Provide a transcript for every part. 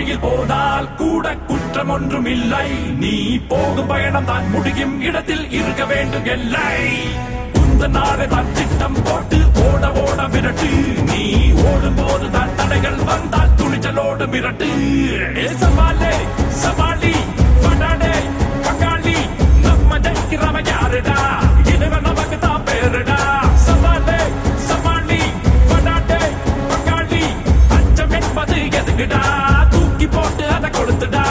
வழியில் போனால் கூட குற்றம் ஒன்றும் இல்லை நீ போகும் பயணம் தான் முடியும் இடத்தில் இருக்க வேண்டும் எல்லை உந்த நாளை தான் திட்டம் போட்டு ஓட ஓட விரட்டு நீ ஓடும் போது தான் தடைகள் வந்தால் துணிச்சலோடு மிரட்டு ஏ சவாலே சவாலி படாடே பங்காளி நம்ம ஜெயிக்கிறவன் யாருடா இனிவன் நமக்கு தான் பேருடா சவாலே சவாலி படாடே பங்காளி அச்சம் என்பது எதுக்குடா தூக்கி போட்டு அதை கொடுத்துடா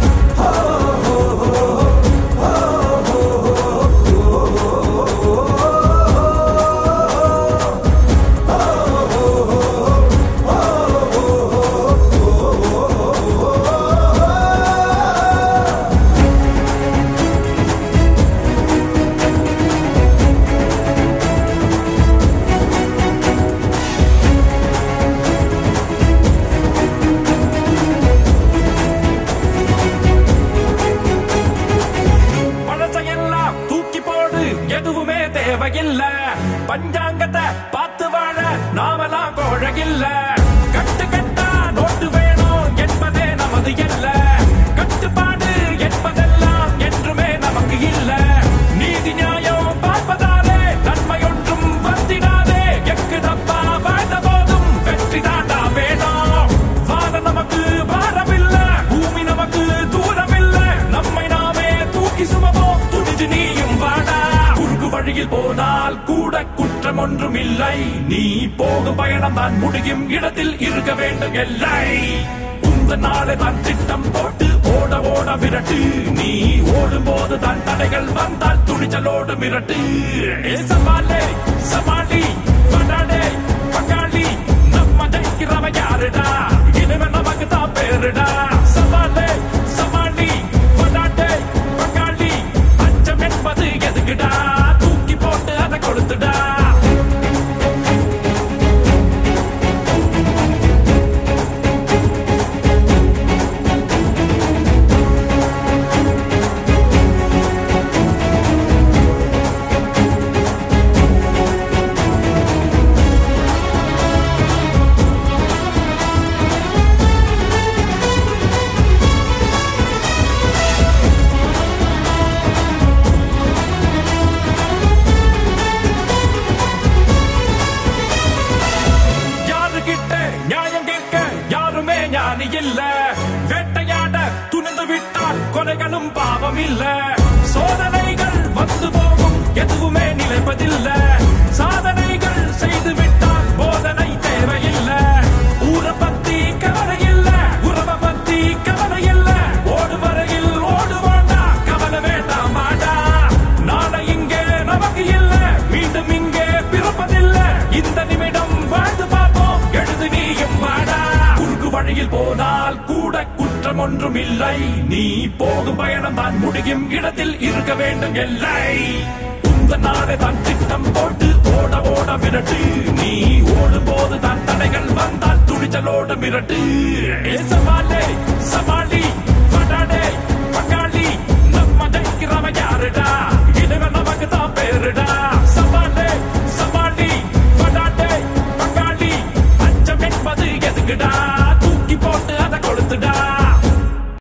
பழசையெல்லாம் தூக்கி போடு எதுவுமே தேவையில்ல பஞ்சாங்கத்தை பார்த்து வாழ நாமெல்லாம் கோழகில்ல கட்டு கட்டா நோட்டு வேணும் என்பதே நமது இல்ல கட்டுப்பாடு என்பதெல்லாம் என்றுமே நமக்கு இல்ல நீதி நியாயம் பார்ப்பதாலே நன்மை ஒன்றும் வந்திடாதே எக்கு தப்பா வாழ்ந்த போதும் வெற்றி தாண்டா வேணும் வானம் நமக்கு பாரமில்ல பூமி நமக்கு தூரமில்ல நம்மை நாமே தூக்கி சுமவோம் துணிஞ்சு நீயும் வாடா குறுக்கு வழியில் போனால் கூட குற்றம் ஒன்றும் இல்லை நீ போகும் பயணம் தான் முடியும் இடத்தில் இருக்க வேண்டும் எல்லை உந்த நாளை தான் திட்டம் போட்டு ஓட ஓட விரட்டு நீ ஓடும் போது தான் தடைகள் வந்தால் துணிச்சலோடு மிரட்டு ஏ சவாலே சவாலி படாடே பங்காளி நம்ம ஜெயிக்கிறவன் யாருடா இனிமே நமக்கு தான் பேருடா சவாலே சவாலி படாடே பங்காளி அச்சம் என்பது எதுக்குடா தூக்கி போட்டு அதை கொடுத்துடா யாருகிட்ட நியாயம் கேட்க யாருமே ஞானி இல்ல வேட்டையாட துணிந்து விட்டால் கொலைகளும் பாவம் இல்ல சோதனைகள் வந்து போகும் எதுவுமே நிலைப்பதில்ல சாதனைகள் செய்து விட்டால் போதனை தேவையில்ல ஊரை பத்தி கவலை இல்ல உறவை பத்தி கவலை இல்ல ஓடு வரையில் ஓடுவாண்டா கவலை வேண்டாம் வாடா நாளை இங்கே நமக்கு இல்ல மீண்டும் இங்கே பிறப்பதில்ல இந்த நிமிடம் வாழ்ந்து பார்ப்போம் எழுது நீயும் வாடா குறுக்கு வழியில் போனால் கூட குற்றம் ஒன்றும் இல்லை நீ போகும் பயணம் தான் முடியும் இடத்தில் இருக்க வேண்டும் எல்லை உந்த நாளை தான் திட்டம் போட்டு ஓட ஓட விரட்டு நீ ஓடும் போது தான் தடைகள் வந்தால் துணிச்சலோடு மிரட்டு ஏ சவாலே சவாலி படாடே